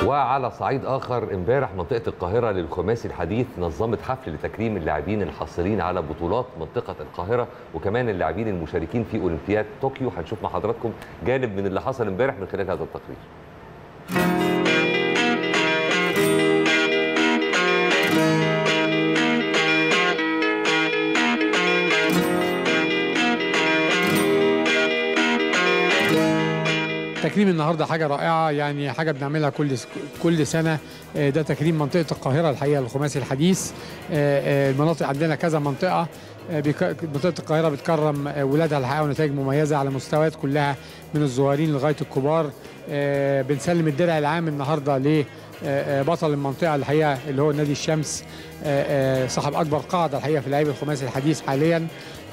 وعلى صعيد اخر امبارح منطقه القاهره للخماسي الحديث نظمت حفل لتكريم اللاعبين الحاصلين على بطولات منطقه القاهره وكمان اللاعبين المشاركين في اولمبياد طوكيو هنشوف مع حضراتكم جانب من اللي حصل امبارح من خلال هذا التقرير تكريم النهارده حاجه رائعه يعني حاجه بنعملها كل كل سنه آه، ده تكريم منطقه القاهره الحقيقه الخماسي الحديث آه، آه، المناطق عندنا كذا منطقه آه، بيك- منطقه القاهره بتكرم آه، ولادها اللي حققوا نتائج مميزه على مستويات كلها من الصغيرين لغايه الكبار آه، بنسلم الدرع العام النهارده ل آه، آه، بطل المنطقه الحقيقه اللي هو نادي الشمس آه، آه، صاحب اكبر قاعده الحقيقه في اللعيب الخماسي الحديث حاليا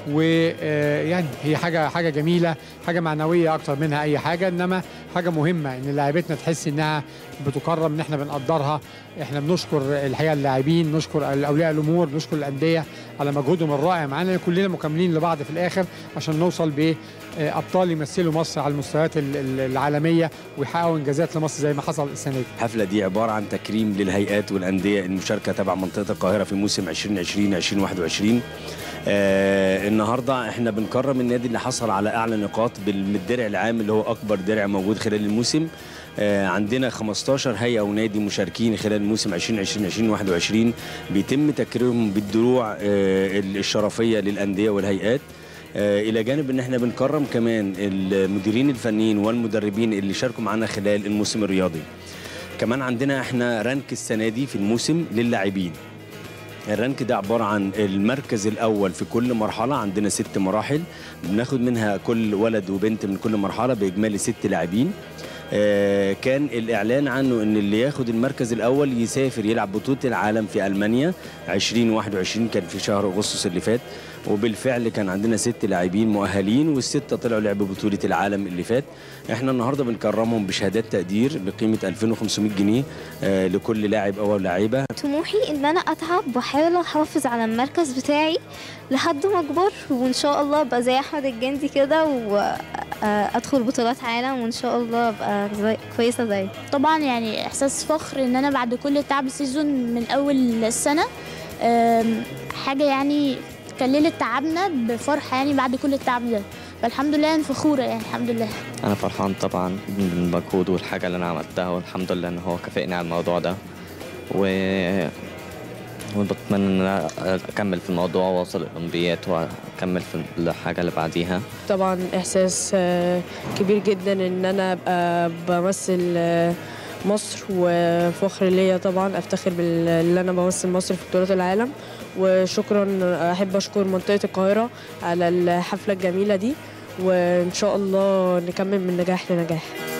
ويعني هي حاجه حاجه جميله حاجه معنويه اكتر منها اي حاجه انما حاجه مهمه ان لاعيبتنا تحس انها بتكرم ان احنا بنقدرها احنا بنشكر الحقيقه اللاعبين نشكر اولياء الامور نشكر الانديه على مجهودهم الرائع معانا كلنا مكملين لبعض في الاخر عشان نوصل بابطال يمثلوا مصر على المستويات ال- ال- العالميه ويحققوا انجازات لمصر زي ما حصل السنه دي الحفلة دي عبارة عن تكريم للهيئات والأندية المشاركة تبع منطقة القاهرة في موسم 2020 2021 آه النهاردة احنا بنكرم النادي اللي حصل على أعلى نقاط بالدرع العام اللي هو أكبر درع موجود خلال الموسم آه عندنا 15 هيئة ونادي مشاركين خلال موسم 2020 2021 بيتم تكريمهم بالدروع آه الشرفية للأندية والهيئات آه، الى جانب ان احنا بنكرم كمان المديرين الفنيين والمدربين اللي شاركوا معانا خلال الموسم الرياضي كمان عندنا احنا رانك السنه دي في الموسم للاعبين الرانك ده عباره عن المركز الاول في كل مرحله عندنا ست مراحل بناخد منها كل ولد وبنت من كل مرحله باجمالي ست لاعبين آه، كان الاعلان عنه ان اللي ياخد المركز الاول يسافر يلعب بطوله العالم في المانيا 2021 كان في شهر اغسطس اللي فات وبالفعل كان عندنا ست لاعبين مؤهلين والسته طلعوا لعبوا بطوله العالم اللي فات احنا النهارده بنكرمهم بشهادات تقدير بقيمه 2500 جنيه آه، لكل لاعب او لاعيبه طموحي ان انا اتعب واحاول احافظ على المركز بتاعي لحد ما اكبر وان شاء الله ابقى زي احمد الجندي كده وادخل بطولات عالم وان شاء الله ابقى زي كويسه زيه طبعا يعني احساس فخر ان انا بعد كل تعب السيزون من اول السنه أم، حاجه يعني كللت تعبنا بفرحه يعني بعد كل التعب ده فالحمد لله انا فخوره يعني الحمد لله انا فرحان طبعا بالمجهود والحاجه اللي انا عملتها والحمجد لله ان هو كافئني على الموضوع ده و وبتمنى ان انا اكمل في الموضوع واوصل الاولمبيات واكمل في الحاجه اللي بعديها طبعا احساس آه، كبير جدا ان انا ابقى بمثل آه، مصر وفخر ليا طبعا افتخر باللي انا بمثل مصر في بطولات العالم وشكرا احب اشكر منطقه القاهره على الحفله الجميله دي وان شاء الله نكمل من نجاح لنجاح